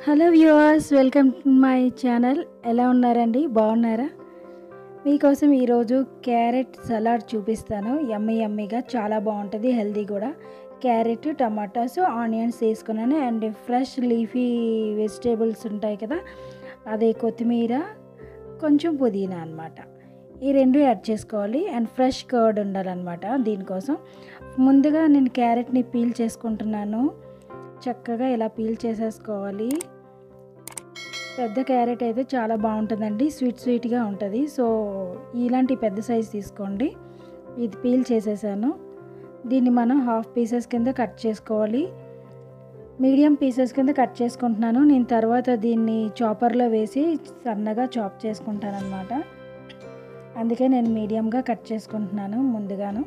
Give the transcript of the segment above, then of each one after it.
hello viewers welcome to my channel ఎలా ఉన్నారండి బాగున్నారా మీకోసం ఈరోజు క్యారెట్ సలాడ్ చూపిస్తాను యమ్మీ యమ్మీగా చాలా బాగుంటుంది హెల్తీ కూడా క్యారెట్ టమాటాస్ ఆనియన్స్ తీసుకున్నాను అండ్ ఫ్రెష్ లీఫీ వెజిటేబుల్స్ ఉంటాయి కదా అదే కొత్తిమీర కొంచెం పుదీనా అనమాట ఈ రెండు యాడ్ చేసుకోవాలి అండ్ ఫ్రెష్ కర్డ్ ఉండాలన్నమాట దీనికోసం ముందుగా నేను క్యారెట్ని పీల్ చేసుకుంటున్నాను చక్కగా ఇలా పీల్ చేసేసుకోవాలి పెద్ద క్యారెట్ అయితే చాలా బాగుంటుందండి స్వీట్ స్వీట్గా ఉంటుంది సో ఇలాంటి పెద్ద సైజ్ తీసుకోండి ఇది పీల్ చేసేసాను దీన్ని మనం హాఫ్ పీసెస్ కింద కట్ చేసుకోవాలి మీడియం పీసెస్ కింద కట్ చేసుకుంటున్నాను నేను తర్వాత దీన్ని చాపర్లో వేసి సన్నగా చాప్ చేసుకుంటాను అనమాట అందుకే నేను మీడియంగా కట్ చేసుకుంటున్నాను ముందుగాను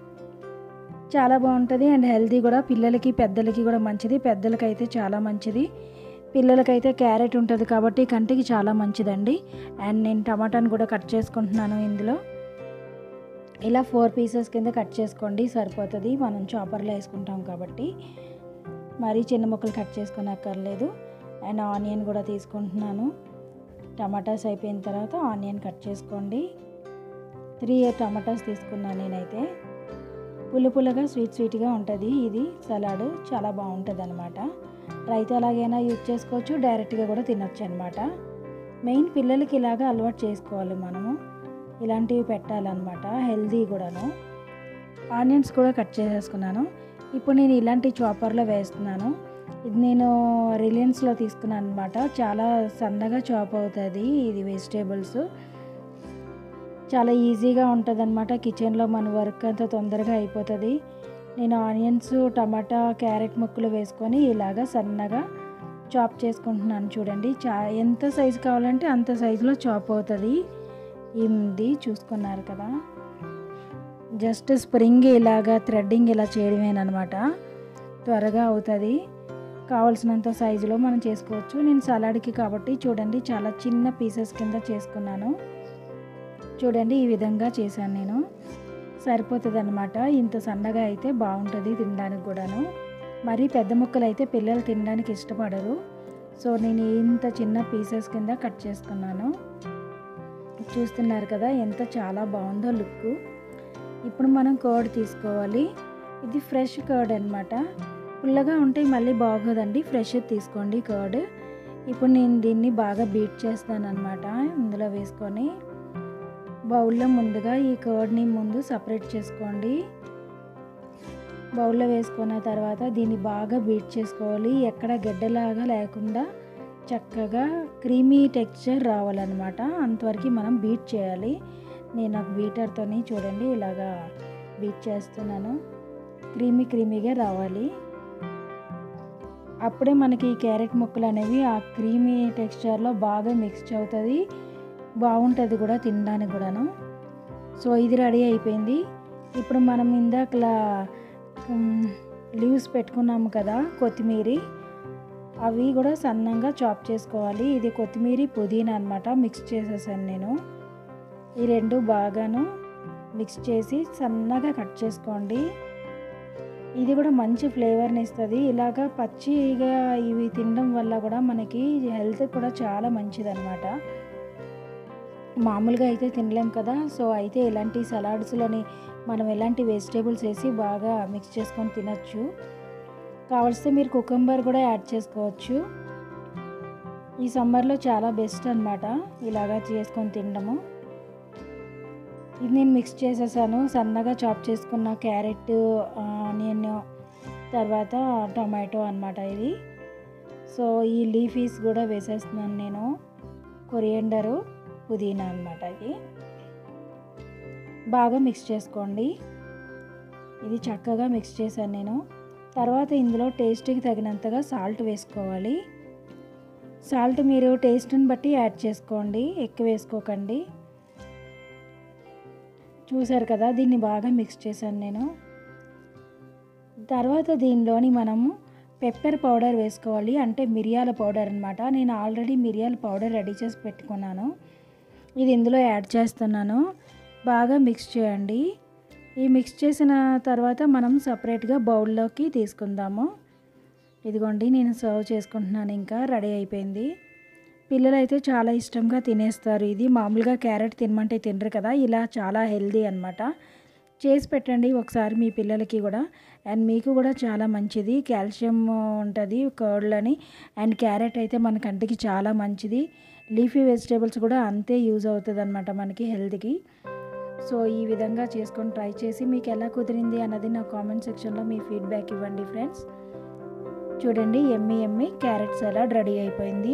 చాలా బాగుంటుంది అండ్ హెల్తీ కూడా పిల్లలకి పెద్దలకి కూడా మంచిది పెద్దలకైతే చాలా మంచిది పిల్లలకైతే క్యారెట్ ఉంటుంది కాబట్టి కంటికి చాలా మంచిదండి అండ్ నేను టమాటాని కూడా కట్ చేసుకుంటున్నాను ఇందులో ఇలా ఫోర్ పీసెస్ కింద కట్ చేసుకోండి సరిపోతుంది మనం చాపర్లో వేసుకుంటాం కాబట్టి మరీ చిన్న ముక్కలు కట్ చేసుకోనక్కర్లేదు అండ్ ఆనియన్ కూడా తీసుకుంటున్నాను టమాటాస్ అయిపోయిన తర్వాత ఆనియన్ కట్ చేసుకోండి త్రీ టమాటాస్ తీసుకున్నాను నేనైతే పుల్ల పుల్లగా స్వీట్ స్వీట్గా ఉంటుంది ఇది సలాడ్ చాలా బాగుంటుంది అనమాట రైతా అలాగైనా యూజ్ చేసుకోవచ్చు డైరెక్ట్గా కూడా తినొచ్చు అనమాట మెయిన్ పిల్లలకి ఇలాగా అలవాటు చేసుకోవాలి మనము ఇలాంటివి పెట్టాలన్నమాట హెల్దీ కూడాను ఆనియన్స్ కూడా కట్ చేసేసుకున్నాను ఇప్పుడు నేను ఇలాంటి చాపర్లో వేస్తున్నాను ఇది నేను రిలయన్స్లో తీసుకున్నాను అనమాట చాలా సన్నగా చాప్ అవుతుంది ఇది వెజిటేబుల్స్ చాలా ఈజీగా ఉంటుంది అనమాట కిచెన్లో మన వర్క్ అంతా తొందరగా అయిపోతుంది నేను ఆనియన్స్ టమాటా క్యారెట్ ముక్కలు వేసుకొని ఇలాగా సన్నగా చాప్ చేసుకుంటున్నాను చూడండి చా ఎంత సైజు కావాలంటే అంత సైజులో చాప్ అవుతుంది ఇది చూసుకున్నారు కదా జస్ట్ స్ప్రింగ్ ఇలాగా థ్రెడ్డింగ్ ఇలా చేయడమేనమాట త్వరగా అవుతుంది కావాల్సినంత సైజులో మనం చేసుకోవచ్చు నేను సలాడ్కి కాబట్టి చూడండి చాలా చిన్న పీసెస్ కింద చేసుకున్నాను చూడండి ఈ విధంగా చేశాను నేను సరిపోతుంది అనమాట ఇంత సన్నగా అయితే బాగుంటుంది తినడానికి కూడాను మరీ పెద్ద ముక్కలు అయితే పిల్లలు తినడానికి ఇష్టపడరు సో నేను ఇంత చిన్న పీసెస్ కింద కట్ చేసుకున్నాను చూస్తున్నారు కదా ఎంత చాలా బాగుందో లుక్ ఇప్పుడు మనం కర్డ్ తీసుకోవాలి ఇది ఫ్రెష్ కర్డ్ అనమాట పుల్లగా ఉంటే మళ్ళీ బాగోదండి ఫ్రెష్ తీసుకోండి కర్డ్ ఇప్పుడు నేను దీన్ని బాగా బీట్ చేస్తాను అనమాట ఇందులో వేసుకొని బౌల్లో ముందుగా ఈ కర్డ్ని ముందు సపరేట్ చేసుకోండి బౌల్లో వేసుకున్న తర్వాత దీన్ని బాగా బీట్ చేసుకోవాలి ఎక్కడ గడ్డలాగా లేకుండా చక్కగా క్రీమీ టెక్స్చర్ రావాలన్నమాట అంతవరకు మనం బీట్ చేయాలి నేను ఒక బీటర్తోని చూడండి ఇలాగా బీట్ చేస్తున్నాను క్రీమీ క్రీమీగా రావాలి అప్పుడే మనకి ఈ క్యారెట్ ముక్కలు అనేవి ఆ క్రీమీ టెక్స్చర్లో బాగా మిక్స్ అవుతుంది బాగుంటుంది కూడా తినడానికి కూడాను సో ఇది రెడీ అయిపోయింది ఇప్పుడు మనం ఇందాకలా లీవ్స్ పెట్టుకున్నాము కదా కొత్తిమీర అవి కూడా సన్నంగా చాప్ చేసుకోవాలి ఇది కొత్తిమీర పుదీనా అనమాట మిక్స్ చేసేసాను నేను ఈ రెండు బాగాను మిక్స్ చేసి సన్నగా కట్ చేసుకోండి ఇది కూడా మంచి ఫ్లేవర్ని ఇస్తుంది ఇలాగా పచ్చిగా ఇవి తినడం వల్ల కూడా మనకి హెల్త్ కూడా చాలా మంచిదన్నమాట మామూలుగా అయితే తినలేం కదా సో అయితే ఇలాంటి సలాడ్స్లోని మనం ఎలాంటి వెజిటేబుల్స్ వేసి బాగా మిక్స్ చేసుకొని తినచ్చు కావలిస్తే మీరు కుకుంబర్ కూడా యాడ్ చేసుకోవచ్చు ఈ సమ్మర్లో చాలా బెస్ట్ అనమాట ఇలాగా చేసుకొని తినడము ఇది నేను మిక్స్ చేసేసాను సన్నగా చాప్ చేసుకున్న క్యారెట్ ఆనియన్ తర్వాత టొమాటో అనమాట ఇది సో ఈ లీఫీస్ కూడా వేసేస్తున్నాను నేను కొరియండరు పుదీనా అనమాట ఇది బాగా మిక్స్ చేసుకోండి ఇది చక్కగా మిక్స్ చేశాను నేను తర్వాత ఇందులో టేస్ట్కి తగినంతగా సాల్ట్ వేసుకోవాలి సాల్ట్ మీరు టేస్ట్ని బట్టి యాడ్ చేసుకోండి ఎక్కువ వేసుకోకండి చూసారు కదా దీన్ని బాగా మిక్స్ చేశాను నేను తర్వాత దీనిలోని మనము పెప్పర్ పౌడర్ వేసుకోవాలి అంటే మిరియాల పౌడర్ అనమాట నేను ఆల్రెడీ మిరియాల పౌడర్ రెడీ చేసి పెట్టుకున్నాను ఇది ఇందులో యాడ్ చేస్తున్నాను బాగా మిక్స్ చేయండి ఈ మిక్స్ చేసిన తర్వాత మనం సపరేట్గా బౌల్లోకి తీసుకుందాము ఇదిగోండి నేను సర్వ్ చేసుకుంటున్నాను ఇంకా రెడీ అయిపోయింది పిల్లలు అయితే చాలా ఇష్టంగా తినేస్తారు ఇది మామూలుగా క్యారెట్ తినమంటే తినరు కదా ఇలా చాలా హెల్దీ అనమాట చేసి పెట్టండి ఒకసారి మీ పిల్లలకి కూడా అండ్ మీకు కూడా చాలా మంచిది కాల్షియం ఉంటుంది కర్డ్లని అండ్ క్యారెట్ అయితే మన కంటికి చాలా మంచిది లీఫీ వెజిటేబుల్స్ కూడా అంతే యూజ్ అవుతుంది అనమాట మనకి హెల్త్కి సో ఈ విధంగా చేసుకొని ట్రై చేసి మీకు ఎలా కుదిరింది అన్నది నా కామెంట్ సెక్షన్లో మీ ఫీడ్బ్యాక్ ఇవ్వండి ఫ్రెండ్స్ చూడండి ఎమ్మి ఎమ్మి క్యారెట్ సలాడ్ రెడీ అయిపోయింది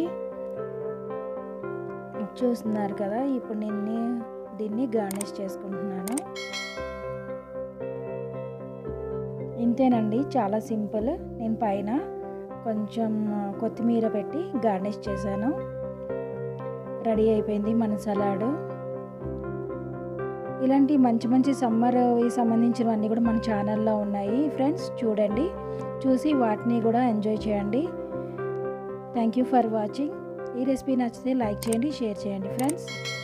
చూస్తున్నారు కదా ఇప్పుడు నేను దీన్ని గార్నిష్ చేసుకుంటున్నాను ఇంతేనండి చాలా సింపుల్ నేను పైన కొంచెం కొత్తిమీర పెట్టి గార్నిష్ చేశాను రెడీ అయిపోయింది మన సలాడు ఇలాంటి మంచి మంచి సమ్మర్ సంబంధించినవన్నీ కూడా మన ఛానల్లో ఉన్నాయి ఫ్రెండ్స్ చూడండి చూసి వాటిని కూడా ఎంజాయ్ చేయండి థ్యాంక్ యూ ఫర్ వాచింగ్ ఈ రెసిపీ నచ్చితే లైక్ చేయండి షేర్ చేయండి ఫ్రెండ్స్